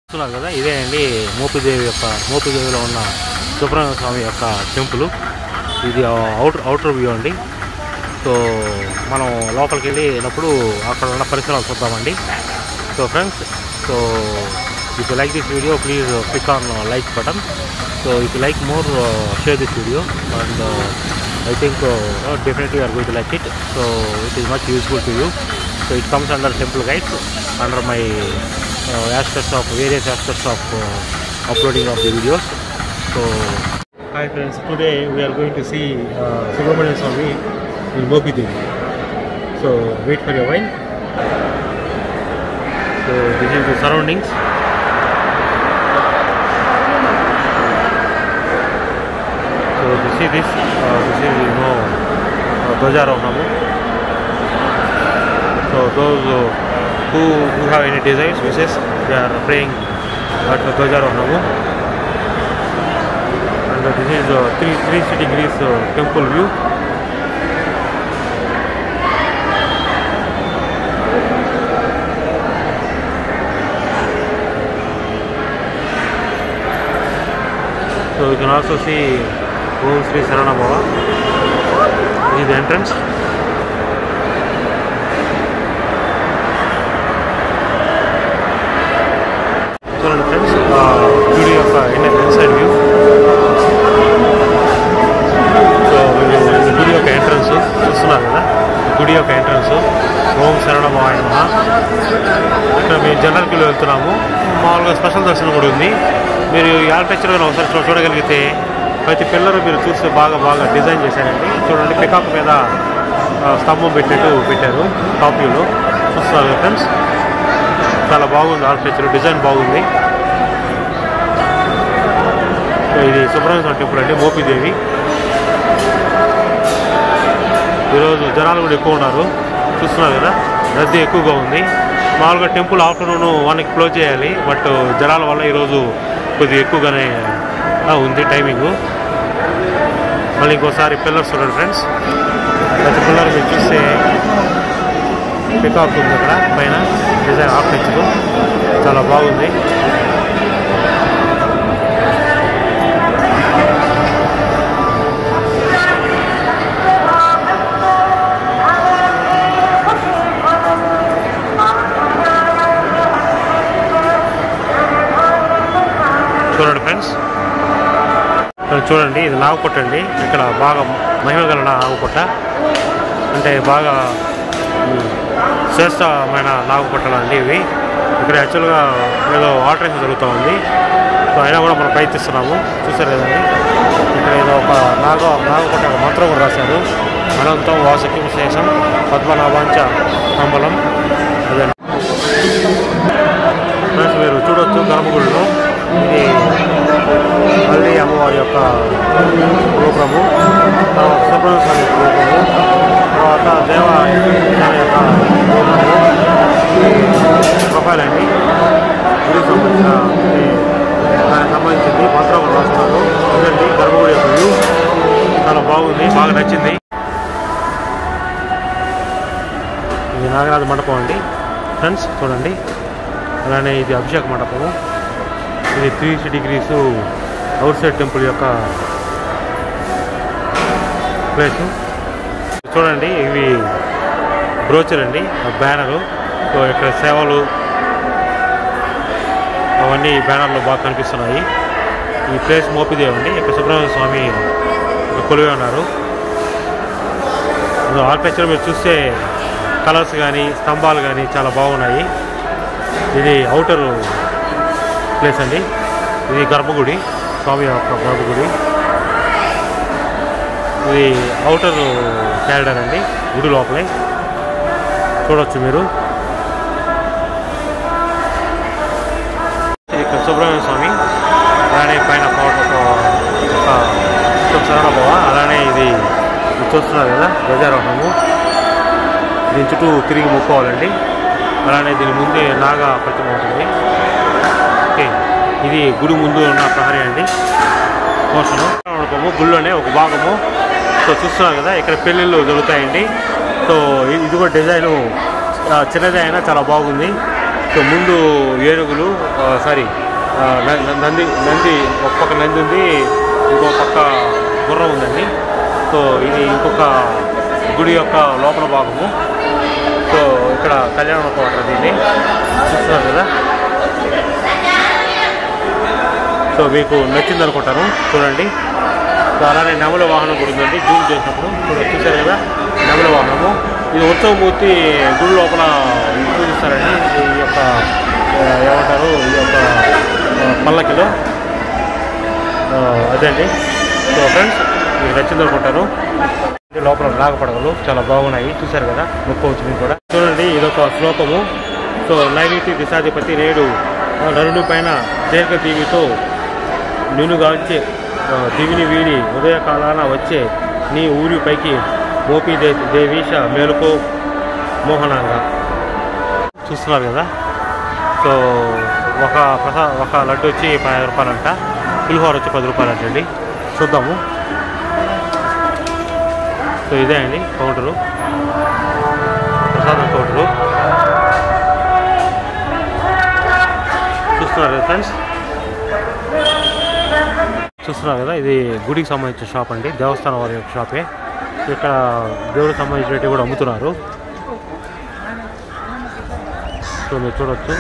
చూస్తున్నారు కదా ఇదే అండి మోపిదేవి యొక్క మోపిదేవిలో ఉన్న సుబ్రహ్మణ్య స్వామి యొక్క టెంపుల్ ఇది అవుటర్ అవుటర్ వ్యూ అండి సో మనం లోపలికి వెళ్ళినప్పుడు అక్కడ ఉన్న పరిసరాలు చూద్దామండి so friends so if like this video please click on like button so if like more share this video and I think definitely are going to like it so it is much useful to you so it comes under temple guides under my aspects of various aspects of uh, uploading of the videos. So, hi friends, today we are going to see uh, Subramanian Swami in Mopi Devi. So, wait for a while. So, this is the surroundings. So, you see this, uh, this is you know uh, Dwajarohanamu. So, those uh, who, who have any desires, wishes, they are praying at Dwajarohanamu. And uh, this is uh, 360 degrees uh, temple view. So you can also see Om Sri Sarana Bhava. This is the entrance. చూడండి friends గుడి యొక్క inside view so ఇది గుడి యొక్క entrance చూస్తున్నారు కదా గుడి యొక్క ఎంట్రన్స్ ఓం శరణమాయ నమః ఇక్కడ మేము జనరల్ క్యూలో వెళ్తున్నాము మామూలుగా స్పెషల్ దర్శనం కూడా ఉంది మీరు ఈ ఆర్కిటెక్చర్ కానీ ఒకసారి చూ- చూడగలిగితే ప్రతి పిల్లర్ మీరు చూస్తే బాగా బాగా డిజైన్ చేశారండి చూడండి పికాక్ మీద ఆ, స్తంభం పెట్టినట్టు పెట్టారు టాప్ వ్యూలో చూస్తున్నారు కదా ఫ్రెండ్స్ చాలా బాగుంది ఆర్కిటెక్చర్ డిజైన్ బాగుంది సో ఇది సుబ్రహ్మణ్య స్వామి టెంపుల్ అండి మోపిదేవి ఈరోజు జనాలు కూడా ఎక్కువ ఉన్నారు చూస్తున్నారు కదా రద్దీ ఎక్కువగా ఉంది మామూలుగా టెంపుల్ ఆఫ్టర్నూన్ వన్కి క్లోజ్ చేయాలి బట్ జనాల వల్ల ఈరోజు కొద్దిగా ఎక్కువగానే ఆ, ఉంది టైమింగ్ మళ్ళీ ఇంకోసారి పిల్లర్స్ చూడండి ఫ్రెండ్స్ ప్రతి పిల్లర్ మీరు చూస్తే పికాక్ ఉంది అక్కడ పైన డిజైన్ ఆర్కిటెక్చర్ చాలా బాగుంది చూడండి ఫ్రెండ్స్ ఇక్కడ చూడండి ఇది నాగపుట్ట అండి ఇక్కడ బాగా మహిమ గల నాగపుట్ట అంటే బాగా ఉమ్, శ్రేష్టమైన నాగపుట్టలు అండి ఇవి ఇక్కడ యాక్చువల్గా ఏదో ఆల్టరేషన్ జరుగుతూ ఉంది సో అయినా కూడా మనం ప్రయత్నిస్తున్నాము చూసారు కదండి ఇక్కడ ఏదో ఒక నాగ నాగపుట్ట ఒక మంత్రం కూడా రాశారు అనంతం వాసుకి శేషం పద్మనాభాంచ మంబలం అదే ఫ్రెండ్స్ మీరు చూడొచ్చు గర్భగుడిలో ఇది మళ్ళీ అమ్మవారి యొక్క రూపము తర్వాత సుబ్రహ్మణ్య స్వామి యొక్క రూపము తర్వాత దేవ స్వామి యొక్క రూపము ప్రొఫైల్ అండి గుడికి సంబంధించిన ఇది దానికి సంబంధించింది మంత్రం కూడా రాస్తున్నారు చూడండి గర్భగుడి యొక్క వ్యూ చాలా బాగుంది బాగా నచ్చింది ఇది నాగరాజ మండపం అండి ఫ్రెండ్స్ చూడండి అలానే ఇది అభిషేక మండపము ఇది three sixty degrees outside temple యొక్క ప్లేస్ చూడండి ఇవి బ్రోచర్ అండి బ్యానరు సో ఇక్కడ సేవలు అవన్నీ ఈ బ్యానర్లో బాగా కనిపిస్తున్నాయి ఈ ప్లేస్ మోపిదేవ్ అండి ఇక్కడ సుబ్రహ్మణ్య స్వామి ఇక్కడ కొలువే ఉన్నారు ఆర్కిటెక్చర్ మీరు చూస్తే కలర్స్ కానీ స్తంభాలు కానీ చాలా బాగున్నాయి ఇది అవుటర్ ప్లేస్ అండి ఇది గర్భగుడి స్వామి యొక్క గర్భగుడి ఇది అవుటర్ క్యారిడర్ అండి గుడి లోపలే చూడొచ్చు మీరు ఇక్కడ సుబ్రహ్మణ్య స్వామి అలానే పైన ఫోటో ఒక శరణభవ అలానే ఇది ఇది చూస్తున్నారు కదా ధ్వజారోహణము దీని చుట్టూ తిరిగి ముక్కోవాలండి అలానే దీని ముందే నాగ ప్రతిమ ఉంటుంది ఓకే ఇది గుడి ముందు ఉన్న ప్రహరీ అండి పోషను మండపము గుళ్ళోనే ఒక భాగము సో చూస్తున్నారు కదా ఇక్కడ పెళ్ళిళ్ళు జరుగుతాయండి సో ఇ- ఇది కూడా డిజైన్ చిన్నదే అయినా చాలా బాగుంది సో ముందు ఏనుగులు సారీ నంది నంది ఒక పక్క నంది ఉంది ఇంకో పక్క గుర్రం ఉందండి సో ఇది ఇంకొక గుడి యొక్క లోపల భాగము సో ఇక్కడ కళ్యాణ కోట దీన్ని చూస్తున్నారు కదా సో మీకు నచ్చింది అనుకుంటాను చూడండి సో అలానే నెమల వాహనం కూడా ఉందండి జూమ్ చేసినప్పుడు ఇప్పుడు చూసారు కదా నెమల వాహనము ఇది ఉత్సవమూర్తి గుడి లోపల పూజిస్తారండి ఈ యొక్క ఆ, ఏమంటారు ఈ యొక్క ఆ, పల్లకిలో ఆ, అదండి సో ఫ్రెండ్స్ మీకు నచ్చింది అనుకుంటాను ఇది లోపల నాగపడగలు చాలా బాగున్నాయి చూశారు కదా మొక్కవచ్చు మీకు కూడా చూడండి ఇదొక శ్లోకము సో నైవేతి దిశాధిపతి నేడు ఆ, నరుని పైన దీర్ఘ దీవితో నిన్నుగాంచే ఆ, దివిని వీడి ఉదయకాలాన వచ్చే నీ ఊరి పైకి మోపి దే దేవీష మేలుకో మోహనంగా చూస్తున్నారు కదా సో ఒక ప్రసా ఒక లడ్డు వచ్చి పదిహేను రూపాయలంట పులిహోర వచ్చి పది రూపాయలు అంటండి చూద్దాము సో ఇదే అండి కౌంటరు ప్రసాదం కౌంటరు చూస్తున్నారు కదా ఫ్రెండ్స్ చూస్తున్నారు కదా ఇది గుడికి సంబంధించిన షాప్ అండి దేవస్థానం వారి యొక్క షాపే ఇక్కడ దేవుడికి సంబంధించినవి కూడా అమ్ముతున్నారు సో మీరు చూడొచ్చు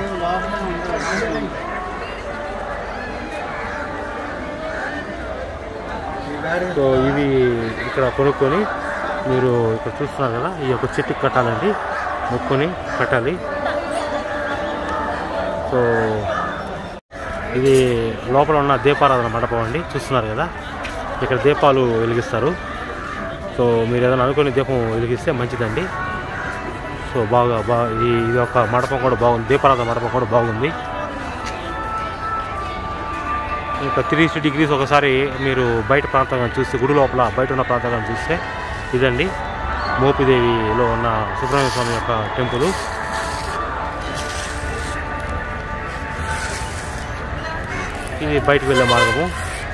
సో ఇవి ఇక్కడ కొనుక్కొని మీరు ఇక్కడ చూస్తున్నారు కదా ఈ యొక్క చెట్టుకి కట్టాలండి మొక్కుని కట్టాలి సో ఇది లోపల ఉన్న దీపారాధన మండపం అండి చూస్తున్నారు కదా ఇక్కడ దీపాలు వెలిగిస్తారు సో మీరు ఏదైనా అనుకుని దీపం వెలిగిస్తే మంచిదండి సో బాగా బాగా ఈ ఇది ఒక మండపం కూడా బాగుంది దీపారాధన మండపం కూడా బాగుంది ఇంకా త్రీ సిక్స్టీ డిగ్రీస్ ఒకసారి మీరు బయట ప్రాంతంగా చూస్తే గుడి లోపల బయట ఉన్న ప్రాంతంగా చూస్తే ఇదండి మోపిదేవిలో ఉన్న సుబ్రహ్మణ్య స్వామి యొక్క టెంపుల్ ఇది బయటకు వెళ్ళే మార్గము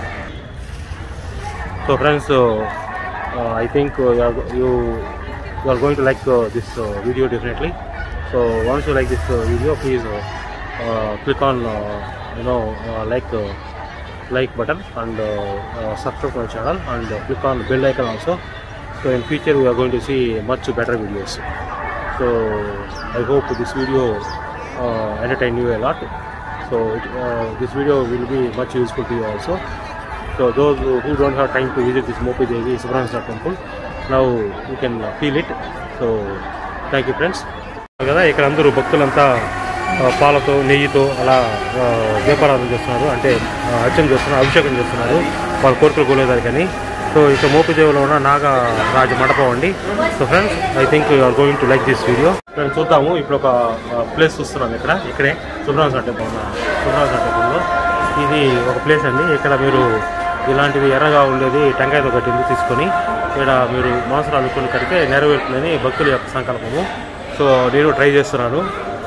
so friends I think you you are going to like this video definitely so once you like this video please click on you know like like button and uh, uh, subscribe to our channel and uh, click on bell icon also so in future we are going to see much better videos so i hope this video uh, entertain you a lot so it, uh, this video will be much useful to you also so those who who don't have time to visit this mopi devi subramanyaswamy temple now you can uh, feel it so thank you friends కదా ఇక్కడ అందరూ భక్తులంతా ఆ, పాలతో నెయ్యితో అలా ఆ, దీపారాధన చేస్తున్నారు అంటే ఆ, అర్చన చేస్తున్నారు అభిషేకం చేస్తున్నారు వాళ్ళ కోరికలు కోలేదానికని సో ఇక మోపిదేవిలో ఉన్న నాగరాజ మండపం అండి so friends I think you are going to like this video friends చూద్దాము ఇప్పుడు ఒక ప్లేస్ చూస్తున్నాం ఇక్కడ ఇక్కడే సుబ్రహ్మణ్య టెంపుల్ ఉన్న సుబ్రహ్మణ్య టెంపుల్లో ఇది ఒక ప్లేస్ అండి ఇక్కడ మీరు ఇలాంటివి ఎర్రగా ఉండేది టెంకాయతో కట్టింది తీసుకొని ఇక్కడ మీరు మాంసరాలు అనుకుని కడితే నెరవేరుతుందని భక్తుల యొక్క సంకల్పము సో నేను ట్రై చేస్తున్నాను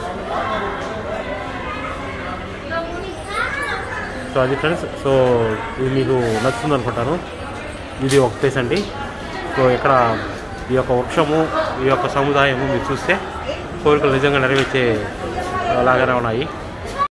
సో అది ఫ్రెండ్స్ సో ఇది మీకు నచ్చుతుంది అనుకుంటాను ఇది ఒక ప్లేస్ అండి సో ఇక్కడ ఈ యొక్క వృక్షము ఈ యొక్క సముదాయము మీరు చూస్తే కోరికలు నిజంగా నెరవేర్చే లాగానే ఉన్నాయి